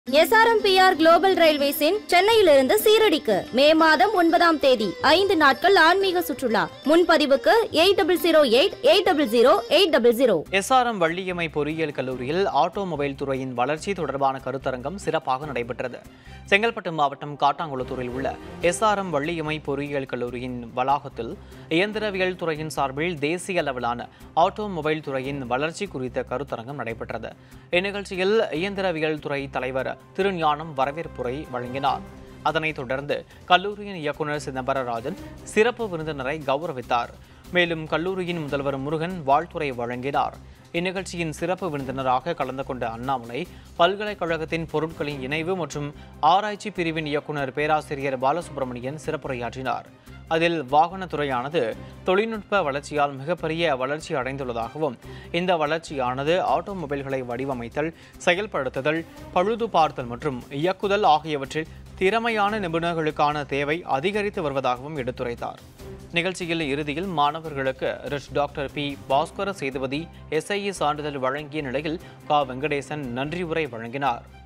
SRMPR global ரயில்வேஸின் சென்னையிலிருந்து சீரடிக்கு மே மாதம் ஒன்பதாம் தேதி ஐந்து நாட்கள் ஆன்மீக சுற்றுலா முன்பதிவுக்கு eight double zero eight eight double zero eight double zero SRM Valliammai பொறியியல் கல்லூரியில் ஆட்டோமொபைல் துறையின் வளர்ச்சி தொடர்பான கருத்தரங்கம் சிறப்பாக நடைபெற்றது செங்கல்பட்டு மாவட்டம் காட்டாங்குளத்தூரில் உள்ள எஸ்ஆர்எம் வள்ளியம்மை பொறியியல் கல்லூரியின் வளாகத்தில் இயந்திரவியல் துறையின் சார்பில் தேசிய அளவிலான ஆட்டோமொபைல் துறையின் வளர்ச்சி குறித்த கருத்தரங்கம் நடைபெற்றது இந்நிகழ்ச்சியில் இயந்திரவியல் துறை தலைவர் திருஞானம் வரவேற்புரை வழங்கினார் அதனைத் தொடர்ந்து கல்லூரியின் இயக்குனர் சிதம்பரராஜன் சிறப்பு விருந்தினரை கௌரவித்தார் மேலும் கல்லூரியின் முதல்வர் முருகன் வாழ்த்துரை வழங்கினார் இந்நிகழ்ச்சியின் சிறப்பு விருந்தினராக கலந்து கொண்ட அண்ணாமலை பல்கலைக்கழகத்தின் பொருட்களின் இணைவு மற்றும் ஆராய்ச்சி பிரிவின் இயக்குனர் பேராசிரியர் பாலசுப்ரமணியன் சிறப்புரையாற்றினார் அதில் வாகனத்துறையானது தொழில்நுட்ப வளர்ச்சியால் மிகப்பெரிய வளர்ச்சி அடைந்துள்ளதாகவும் இந்த வளர்ச்சியானது ஆட்டோமொபைல்களை வடிவமைத்தல் செயல்படுத்துதல் பழுது பார்த்தல் மற்றும் இயக்குதல் ஆகியவற்றில் திறமையான நிபுணர்களுக்கான தேவை அதிகரித்து வருவதாகவும் எடுத்துரைத்தார் நிகழ்ச்சியில் இறுதியில் மாணவர்களுக்கு ரிஷ் doctor P Baskara Sethupathi SIE சான்றிதழ் வழங்கிய நிலையில் கா வெங்கடேசன் நன்றி உரை வழங்கினார்